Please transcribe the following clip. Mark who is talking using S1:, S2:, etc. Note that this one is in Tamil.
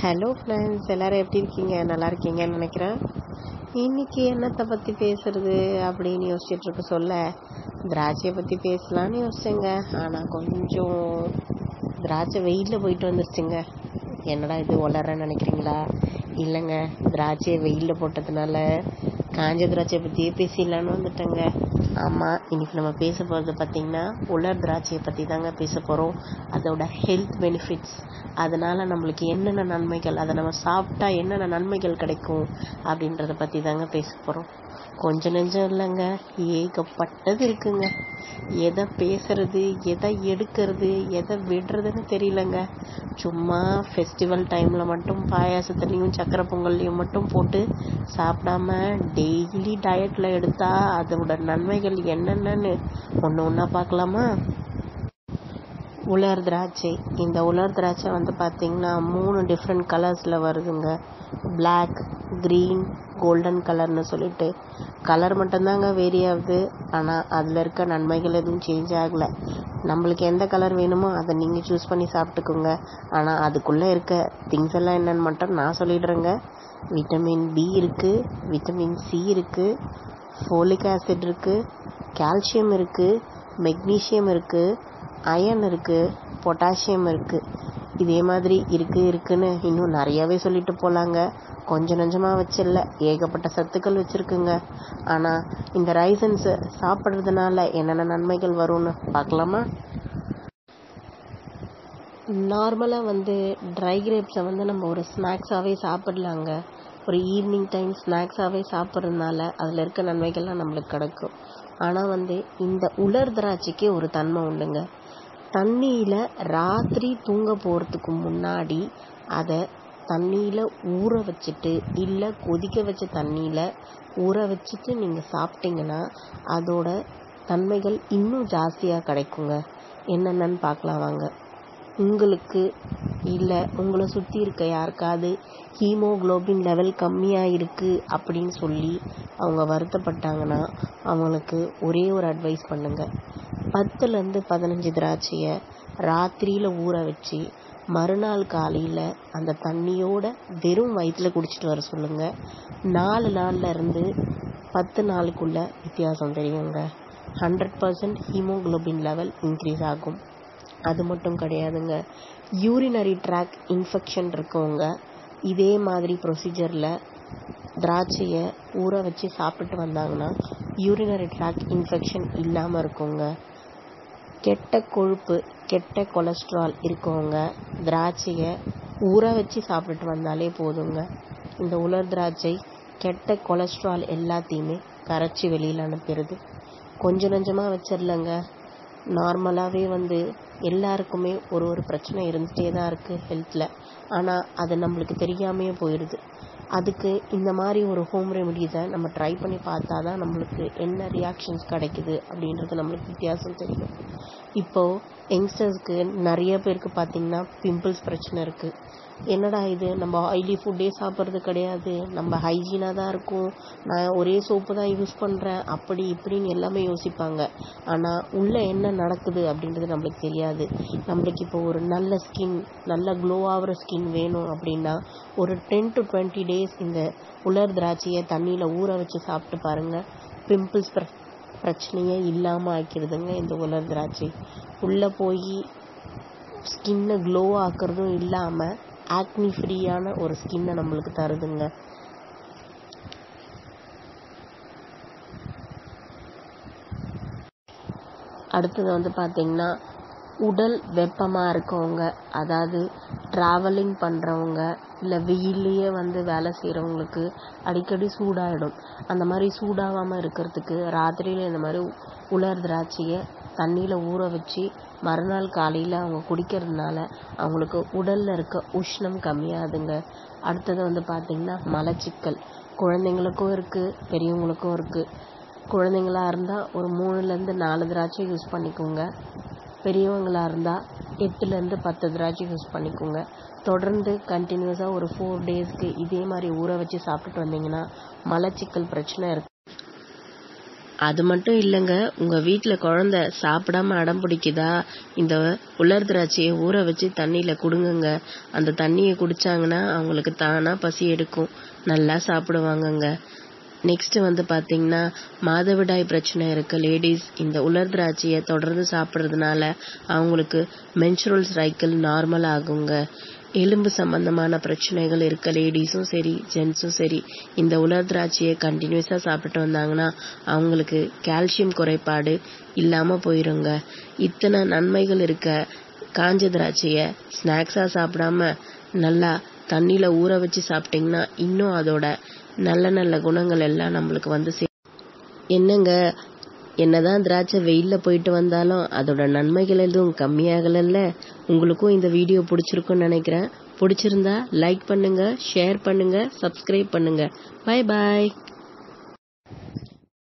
S1: ஹலோ ஃப்ரெண்ட்ஸ் எல்லோரும் எப்படி இருக்கீங்க நல்லா இருக்கீங்கன்னு நினைக்கிறேன் இன்னைக்கு என்னத்தை பற்றி பேசுறது அப்படின்னு யோசிச்சுட்டு இருக்க சொல்ல திராட்சையை பற்றி பேசலான்னு யோசிச்சேங்க ஆனால் கொஞ்சம் திராட்சை வெயிலில் போயிட்டு வந்துருச்சுங்க என்னடா இது வளர்றேன்னு நினைக்கிறீங்களா இல்லைங்க திராட்சையை வெயிலில் போட்டதுனால காஞ்ச திராட்சையை பற்றியே பேசிடலான்னு வந்துட்டேங்க ஆமாம் இன்னைக்கு நம்ம பேச போகிறது பார்த்திங்கன்னா உலர் திராட்சையை பற்றி தாங்க பேச போகிறோம் அதோட ஹெல்த் பெனிஃபிட்ஸ் அதனால் நம்மளுக்கு என்னென்ன நன்மைகள் அதை நம்ம சாப்பிட்டா என்னென்ன நன்மைகள் கிடைக்கும் அப்படின்றத பற்றி தாங்க பேச போகிறோம் கொஞ்சம் நெஞ்சம் இல்லைங்க ஏகப்பட்டது இருக்குங்க எதை பேசுறது எதை எடுக்கிறது எதை விடுறதுன்னு தெரியலங்க சும்மா ஃபெஸ்டிவல் டைமில் மட்டும் பாயாசத்துலேயும் சக்கரை பொங்கல்லையும் மட்டும் போட்டு சாப்பிடாம டெய்லி டயட்டில் எடுத்தால் அதோட நன்மைகள் என்னென்னன்னு ஒன்று ஒன்றா பார்க்கலாமா உலர் திராட்சை இந்த உலர் திராட்சை வந்து பார்த்திங்கன்னா மூணு டிஃப்ரெண்ட் கலர்ஸில் வருதுங்க பிளாக் க்ரீன் கோல்டன் கலர்னு சொல்லிட்டு கலர் மட்டும்தாங்க வேரி ஆகுது ஆனால் அதில் இருக்க நன்மைகள் எதுவும் சேஞ்ச் ஆகலை நம்மளுக்கு எந்த கலர் வேணுமோ அதை நீங்கள் சூஸ் பண்ணி சாப்பிட்டுக்கோங்க ஆனால் அதுக்குள்ளே இருக்க திங்ஸ் எல்லாம் என்னென்னு மட்டும் நான் சொல்லிடுறேங்க விட்டமின் பி இருக்குது விட்டமின் சி இருக்குது ஃபோலிக் ஆசிட் இருக்குது கால்சியம் இருக்குது மெக்னீஷியம் இருக்குது அயன் இருக்குது பொட்டாசியம் இருக்குது இதே மாதிரி இருக்குது இருக்குன்னு இன்னும் நிறையாவே சொல்லிட்டு போகலாங்க கொஞ்சம் நஞ்சமாக வச்சிடல ஏகப்பட்ட சத்துக்கள் வச்சுருக்குங்க ஆனால் இந்த ரைசன்ஸை சாப்பிட்றதுனால என்னென்ன நன்மைகள் வரும்னு பார்க்கலாமா நார்மலாக வந்து ட்ரை கிரேப்ஸை வந்து நம்ம ஒரு ஸ்நாக்ஸாகவே சாப்பிட்லாங்க ஒரு ஈவினிங் டைம் ஸ்நாக்ஸாகவே சாப்பிட்றதுனால அதில் இருக்க நன்மைகள்லாம் நம்மளுக்கு கிடைக்கும் ஆனால் வந்து இந்த உலர் திராட்சைக்கு ஒரு தன்மை உண்டுங்க தண்ணியில் ராத்திரி தூங்க போகிறதுக்கு முன்னாடி அதை தண்ணியில் ஊற வச்சுட்டு இல்லை கொதிக்க வச்ச தண்ணியில் ஊற வச்சுட்டு நீங்கள் சாப்பிட்டீங்கன்னா அதோட தன்மைகள் இன்னும் ஜாஸ்தியாக கிடைக்குங்க என்னென்னு பார்க்கலாம் வாங்க உங்களுக்கு இல்லை உங்களை சுற்றி இருக்க யாருக்காவது ஹீமோக்ளோபின் லெவல் கம்மியாக இருக்குது அப்படின்னு சொல்லி அவங்க வருத்தப்பட்டாங்கன்னா அவங்களுக்கு ஒரே ஒரு அட்வைஸ் பண்ணுங்கள் பத்துலேருந்து பதினஞ்சு திராட்சையை ராத்திரியில் ஊற வச்சு மறுநாள் காலையில் அந்த தண்ணியோட வெறும் வயிற்றில் குடிச்சிட்டு வர சொல்லுங்கள் நாலு நாளில் இருந்து பத்து நாளுக்குள்ள வித்தியாசம் தெரியுங்க hundred percent haemoglobin level increase ஆகும் அது மட்டும் கிடையாதுங்க யூரினரி ட்ராக் இன்ஃபெக்ஷன் இருக்கவங்க இதே மாதிரி ப்ரொசீஜரில் திராட்சையை ஊற வச்சு சாப்பிட்டு வந்தாங்கன்னா யூரினரி ட்ராக் இன்ஃபெக்ஷன் இல்லாமல் இருக்குங்க கெட்ட கொழுப்பு கெட்ட கொலஸ்ட்ரால் இருக்கவங்க திராட்சையை ஊற வச்சு சாப்பிட்டுட்டு வந்தாலே போதுங்க இந்த உலர் திராட்சை கெட்ட கொலஸ்ட்ரால் எல்லாத்தையுமே கரைச்சி வெளியில் அனுப்பிடுது கொஞ்சம் நஞ்சமாக வச்சிடலங்க நார்மலாகவே வந்து எல்லாருக்குமே ஒரு ஒரு பிரச்சனை இருந்துகிட்டே தான் இருக்குது ஹெல்த்தில் ஆனால் அது நம்மளுக்கு தெரியாமையே போயிடுது அதுக்கு இந்த மாதிரி ஒரு ஹோம் ரெமெடிஸை நம்ம ட்ரை பண்ணி பார்த்தா தான் நம்மளுக்கு என்ன ரியாக்ஷன்ஸ் கிடைக்குது அப்படின்றது நம்மளுக்கு வித்தியாசம் தெரியும் இப்போது யங்ஸ்டர்ஸ்க்கு நிறைய பேருக்கு பார்த்திங்கன்னா பிம்பிள்ஸ் பிரச்சனை இருக்குது என்னடா இது நம்ம ஆயிலி ஃபுட்டே சாப்பிட்றது கிடையாது நம்ம ஹைஜீனாக தான் இருக்கும் நான் ஒரே சோப்பு தான் யூஸ் பண்ணுறேன் அப்படி இப்படின்னு எல்லாமே யோசிப்பாங்க ஆனால் உள்ளே என்ன நடக்குது அப்படின்றது நம்மளுக்கு தெரியாது நம்மளுக்கு இப்போ ஒரு நல்ல ஸ்கின் நல்ல க்ளோ ஆகிற ஸ்கின் வேணும் அப்படின்னா ஒரு டென் டு டுவெண்ட்டி டேஸ் இந்த உலர் திராட்சையை தண்ணியில் ஊற வச்சு சாப்பிட்டு பாருங்கள் பிம்பிள்ஸ் பிர பிரச்சனையே இல்லாமல் ஆக்கிடுதுங்க இந்த உலர் திராட்சை உள்ளே போய் ஸ்கின்னை க்ளோ ஆக்கிறதும் இல்லாமல் ஆக்னி ஃப்ரீயான ஒரு ஸ்கின்னை நம்மளுக்கு தருதுங்க அடுத்தது வந்து பார்த்திங்கன்னா உடல் வெப்பமாக இருக்கவங்க அதாவது ட்ராவலிங் பண்ணுறவங்க இல்லை வெயில்லையே வந்து வேலை செய்கிறவங்களுக்கு அடிக்கடி சூடாகிடும் அந்த மாதிரி சூடாகாமல் இருக்கிறதுக்கு ராத்திரியில் இந்த மாதிரி உலர் திராட்சையை தண்ணியில் ஊற வச்சு மறுநாள் காலையில் அவங்க குடிக்கிறதுனால அவங்களுக்கு உடலில் இருக்க உஷ்ணம் கம்மியாகுதுங்க அடுத்தது வந்து பார்த்திங்கன்னா மலச்சிக்கல் குழந்தைங்களுக்கும் இருக்குது பெரியவங்களுக்கும் இருக்குது குழந்தைங்களா இருந்தால் ஒரு மூணுலேருந்து நாலு திராட்சை யூஸ் பண்ணிக்கோங்க பெரியவங்களாக இருந்தால் எட்டுலேருந்து பத்து திராட்சை யூஸ் பண்ணிக்கோங்க தொடர்ந்து கண்டினியூஸாக ஒரு ஃபோர் டேஸ்க்கு இதே மாதிரி ஊற வச்சு சாப்பிட்டுட்டு வந்தீங்கன்னா மலச்சிக்கல் பிரச்சனை இருக்கு அது மட்டும் இல்லைங்க உங்க வீட்டில் குழந்தை சாப்பிடாம அடம் பிடிக்குதா இந்த உலர் திராட்சையை ஊற வச்சு தண்ணியில கொடுங்கங்க அந்த தண்ணியை குடிச்சாங்கன்னா அவங்களுக்கு தானா பசி எடுக்கும் நல்லா சாப்பிடுவாங்கங்க நெக்ஸ்ட் வந்து பாத்தீங்கன்னா மாதவிடாய் பிரச்சனை இருக்க லேடிஸ் இந்த உலர் திராட்சையை தொடர்ந்து சாப்பிட்றதுனால அவங்களுக்கு மென்சுரல் சைக்கிள் நார்மல் ஆகுங்க எலும்பு சம்பந்தமான பிரச்சனைகள் இருக்க லேடிஸும் சரி ஜென்ஸும் சரி இந்த உலர் திராட்சையை கண்டினியூஸாக சாப்பிட்டு வந்தாங்கன்னா அவங்களுக்கு கால்சியம் குறைபாடு இல்லாமல் போயிருங்க இத்தனை நன்மைகள் இருக்க காஞ்ச திராட்சையை ஸ்நாக்ஸாக சாப்பிடாம நல்லா தண்ணியில் ஊற வச்சு சாப்பிட்டிங்கன்னா இன்னும் அதோட நல்ல நல்ல குணங்கள் எல்லாம் நம்மளுக்கு வந்து சே என்னங்க என்னதான் திராட்சை வெயில்ல போயிட்டு வந்தாலும் அதோட நன்மைகள் எதுவும் கம்மியாகலல்ல உங்களுக்கும் இந்த வீடியோ பிடிச்சிருக்கும்னு நினைக்கிறேன் பிடிச்சிருந்தா லைக் பண்ணுங்க ஷேர் பண்ணுங்க சப்ஸ்கிரைப் பண்ணுங்க பை பாய்